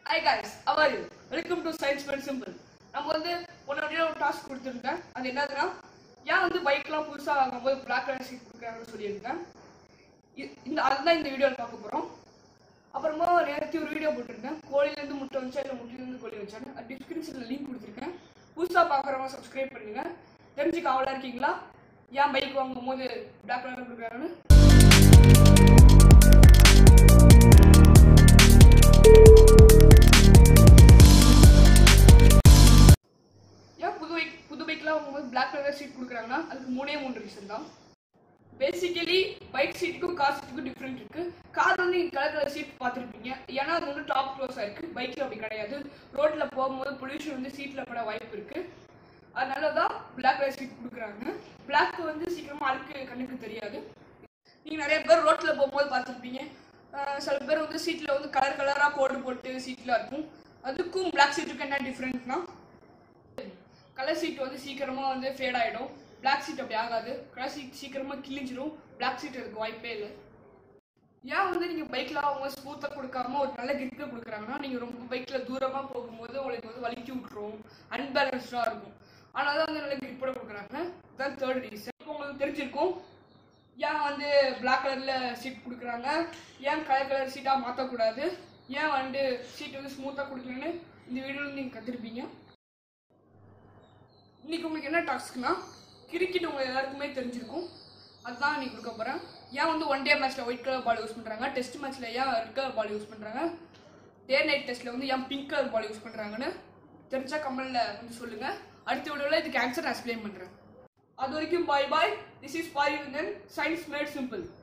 hi guys how are you welcome to science very simple நம்ம வந்து உன்னோட ஒரு டாஸ்க் கொடுத்துருக்கேன் அது என்னதுன்னா ஏன் வந்து பைக்லாம் புதுசாக வாங்கும்போது பிளாக் கலர் சீட் கொடுக்குறாங்கன்னு சொல்லியிருக்கேன் இ- இந்த அதுதான் இந்த வீடியோவில் பார்க்க போகிறோம் அப்புறமா நேரத்தி ஒரு வீடியோ போட்டிருக்கேன் கோழிலேருந்து முட்டை வந்துச்சா இல்லை முட்டையிலேருந்து கோழி வச்சான்னு டிஸ்கிரிப்ஷனில் லிங்க் கொடுத்துருக்கேன் புதுசாக பார்க்குறவங்க சப்ஸ்கிரைப் பண்ணுங்க தெரிஞ்சுக்க அவளா இருக்கீங்களா ஏன் பைக் வாங்கும் போது பிளாக் கலர் கொடுக்குறாங்கன்னு ஏன் புது பைக் புது பைக்லாம் வாங்கும்போது பிளாக் கலர் சீட் கொடுக்குறாங்கன்னா அதுக்கு மூணே மூணு ரீசன் தான் பேசிக்கலி பைக் சீட்டுக்கும் கார் சீட்டுக்கும் டிஃப்ரெண்ட் இருக்கு கார் வந்து நீங்கள் கலர் கலர் சீட் பார்த்துருப்பீங்க ஏன்னா அது வந்து டாப் க்ளோஸாக இருக்கு பைக்கில் அப்படி கிடையாது ரோட்டில் போகும்போது பொல்யூஷன் வந்து சீட்டில் பட வாய்ப்பு இருக்கு அதனால தான் பிளாக் கலர் சீட் கொடுக்குறாங்க பிளாக் வந்து சீக்கிரமாக அழுக்கு கண்ணுக்கு தெரியாது நீங்கள் நிறைய பேர் ரோட்டில் போகும்போது பார்த்துருப்பீங்க அஹ் சில பேர் வந்து சீட்டில் வந்து கலர் கலராக கோடு போட்டு சீட்டில் இருக்கும் அதுக்கும் பிளாக் சீட்டுக்கும் என்ன டிஃப்ரெண்ட்னா கலர் சீட் வந்து சீக்கிரமா வந்து ஃபேட் ஆயிடும் பிளாக் சீட் அப்படி ஆகாது கலர் சீட் சீக்கிரமா கிழிஞ்சிரும் பிளாக் சீட் அதுக்கு வாய்ப்பே இல்லை ஏன் வந்து நீங்க பைக்ல அவங்க ஸ்மூத்தா கொடுக்காம ஒரு நல்ல கிரிப்பை கொடுக்குறாங்கன்னா நீங்க ரொம்ப பைக்ல தூரமா போகும்போது உங்களுக்கு வந்து வலிக்கி விட்டுரும் அன்பேலன்ஸ்டா இருக்கும் அதனால தான் வந்து நல்ல கிரிப்போட கொடுக்குறாங்க தான் தேர்ட் ரீசன் இப்போ உங்களுக்கு தெரிஞ்சிருக்கும் ஏன் வந்து பிளாக் கலர்ல சீட் கொடுக்குறாங்க ஏன் கலர் கலர் சீட்டா மாற்றக்கூடாது ஏன் வந்து சீட் வந்து ஸ்மூத்தா கொடுக்கலன்னு இந்த வீடியோவில் நீங்க கத்துருப்பீங்க இன்னைக்கு உங்களுக்கு என்ன டாஸ்க்னா கிரிக்கெட் உங்க எல்லாருக்குமே தெரிஞ்சிருக்கும் அதுதான் இன்னைக்கு கொடுக்க போறேன் ஏன் வந்து ஒன் டே மேட்ச்ல ஒயிட் கலர் பால் யூஸ் பண்றாங்க டெஸ்ட் மேட்ச்ல ஏன் ரெட் கலர் பால் யூஸ் பண்றாங்க டே நைட் டெஸ்ட்ல வந்து ஏன் பிங்க் கலர் பால் யூஸ் பண்றாங்கன்னு தெரிஞ்சா கமெண்ட்ல வந்து சொல்லுங்க அடுத்த வீடியோல இதுக்கு ஆன்சர் நான் எக்ஸ்பிளைன் பண்றேன் அது வரைக்கும் bye bye this is for you then science made simple